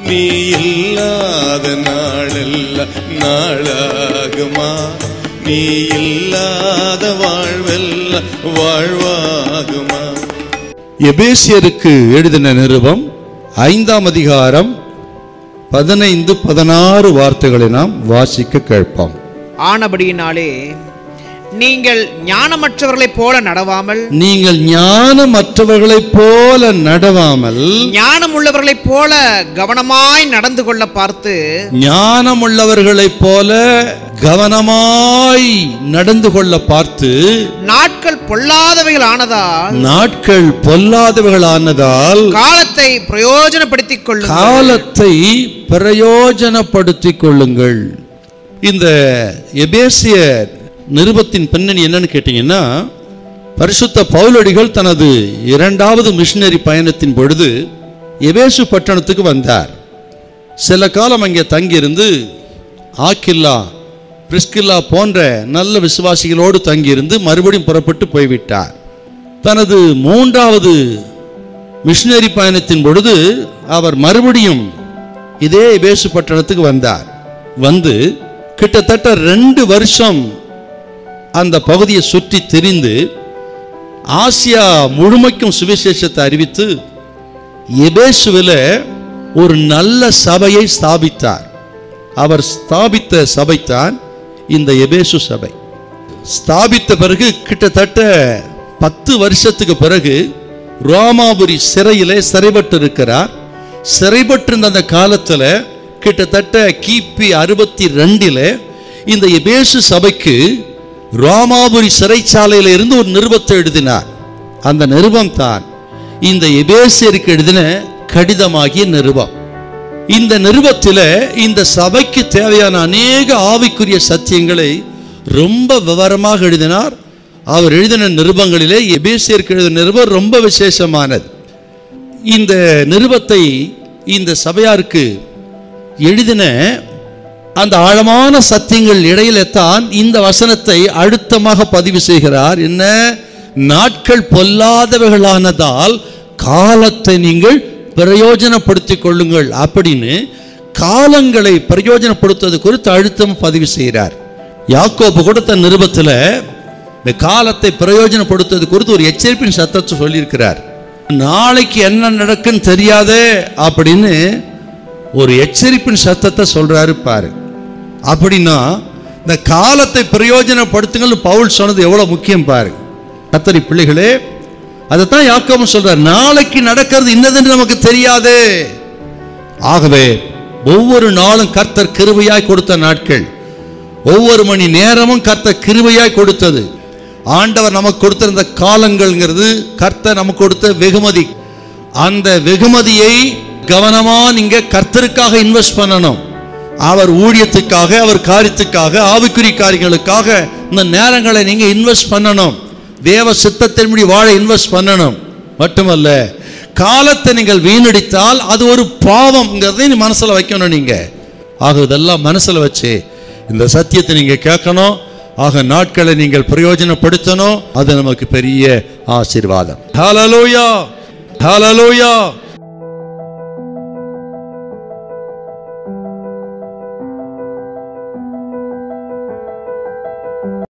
நீ இல்லாத நாளெல்லாம் நாளாகுமா நீ இல்லாத வாழ்வெல்லாம் வாழ்வாகுமா எபேசியருக்கு எழுதின நிருபம் ஐந்தாம் அதிகாரம் பதினைந்து பதினாறு வார்த்தைகளை நாம் வாசிக்க கேட்போம் ஆனபடியினாலே நீங்கள் ஞானமற்றவர்களைப் போல நடவாமல் நீங்கள் ஞானமற்றவர்களைப் போல நடவாமல் ஞானம் உள்ளவர்களைப் போல கவனமாய் நடந்து கொள்ள பார்த்து ஞானமுள்ளவர்களைப் போல கவனமாய் நடந்து கொள்ள பார்த்து நாட்கள் பொல்லாதவைகள் ஆனதால் நாட்கள் பொல்லாதவர்களானதால் காலத்தை பிரயோஜனப்படுத்திக் கொள்ளுங்கள் காலத்தை பிரயோஜனப்படுத்திக் கொள்ளுங்கள் இந்த எபேசிய நிருபத்தின் பின்னணி என்னன்னு கேட்டீங்கன்னா பரிசுத்த பவுலடிகள் தனது இரண்டாவது மிஷினரி பயணத்தின் பொழுது எபேசு பட்டணத்துக்கு வந்தார் சில காலம் அங்கே தங்கியிருந்து ஆக்கில்லா பிரிஸ்கில்லா போன்ற நல்ல விசுவாசிகளோடு தங்கியிருந்து மறுபடியும் புறப்பட்டு போய்விட்டார் தனது மூன்றாவது மிஷினரி பயணத்தின் பொழுது அவர் மறுபடியும் இதே எபேசு பட்டணத்துக்கு வந்தார் வந்து கிட்டத்தட்ட ரெண்டு வருஷம் அந்த பகுதியை சுற்றி திரிந்து ஆசியா முழுமைக்கும் சுவிசேஷத்தை அறிவித்து எபேசுவில் ஒரு நல்ல சபையை ஸ்தாபித்தார் அவர் ஸ்தாபித்த சபைதான் இந்த எபேசு சபை ஸ்தாபித்த பிறகு கிட்டத்தட்ட பத்து வருஷத்துக்கு பிறகு ரோமாபுரி சிறையிலே சிறைப்பட்டு இருக்கிறார் சிறைப்பட்டிருந்த அந்த காலத்துல கிட்டத்தட்ட கிபி அறுபத்தி ரெண்டில் இந்த எபேசு சபைக்கு ரோமாபுரி சிறைச்சாலையில இருந்து ஒரு நிருபத்தை எழுதினார் அந்த நிருபம் தான் இந்த எபேசியருக்கு எழுதின கடிதமாகிய நிருபம் இந்த நிருபத்தில் இந்த சபைக்கு தேவையான அநேக ஆவிக்குரிய சத்தியங்களை ரொம்ப விவரமாக எழுதினார் அவர் எழுதின நிருபங்களிலே எபேசியருக்கு எழுதின நிருபம் ரொம்ப விசேஷமானது இந்த நிருபத்தை இந்த சபையாருக்கு எழுதின அந்த ஆழமான சத்தியங்கள் இடையில தான் இந்த வசனத்தை அழுத்தமாக பதிவு செய்கிறார் என்ன நாட்கள் பொல்லாதவைகளானதால் காலத்தை நீங்கள் பிரயோஜனப்படுத்திக் கொள்ளுங்கள் அப்படின்னு காலங்களை பிரயோஜனப்படுத்துவது குறித்து அழுத்தம் பதிவு செய்கிறார் யாக்கோபு கொடுத்த நிருபத்தில் இந்த காலத்தை பிரயோஜனப்படுத்துவது குறித்து ஒரு எச்சரிப்பின் சத்தத்தை சொல்லியிருக்கிறார் நாளைக்கு என்ன நடக்குன்னு தெரியாதே அப்படின்னு ஒரு எச்சரிப்பின் சத்தத்தை சொல்றாரு பாரு அப்படின்னா இந்த காலத்தை பிரயோஜனப்படுத்துங்கள் பவுல் சொன்னது எவ்வளவு முக்கியம் பாரு கத்தரி பிள்ளைகளே அதைத்தான் யாக்கோபு சொல்றார் நாளைக்கு நடக்கிறது இன்னதென்று நமக்கு தெரியாதே ஆகவே ஒவ்வொரு நாளும் கர்த்தர் கிருபையாய் கொடுத்த நாட்கள் ஒவ்வொரு மணி நேரமும் கர்த்தர் கிருபையாய் கொடுத்தது ஆண்டவர் நமக்கு கொடுத்திருந்த காலங்கள்ங்கிறது கர்த்தர் நமக்கு கொடுத்த வெகுமதி அந்த வெகுமதியை கவனமா நீங்க கர்த்தருக்காக இன்வெஸ்ட் பண்ணணும் அவர் ஊழியத்துக்காக அவர் காரியத்துக்காக ஆவிக்குறி காரியங்களுக்காக இந்த நேரங்களை நீங்க இன்வெஸ்ட் பண்ணணும் தேவ சித்தத்தின்படி வாழ இன்வெஸ்ட் பண்ணணும் மட்டுமல்ல காலத்தை நீங்கள் வீணடித்தால் அது ஒரு பாவம்ங்கிறதை நீ மனசுல வைக்கணும் நீங்க ஆக இதெல்லாம் மனசுல வச்சு இந்த சத்தியத்தை நீங்க கேட்கணும் ஆக நாட்களை நீங்கள் பிரயோஜனப்படுத்தணும் அது நமக்கு பெரிய ஆசீர்வாதம் ஹalleluya ஹalleluya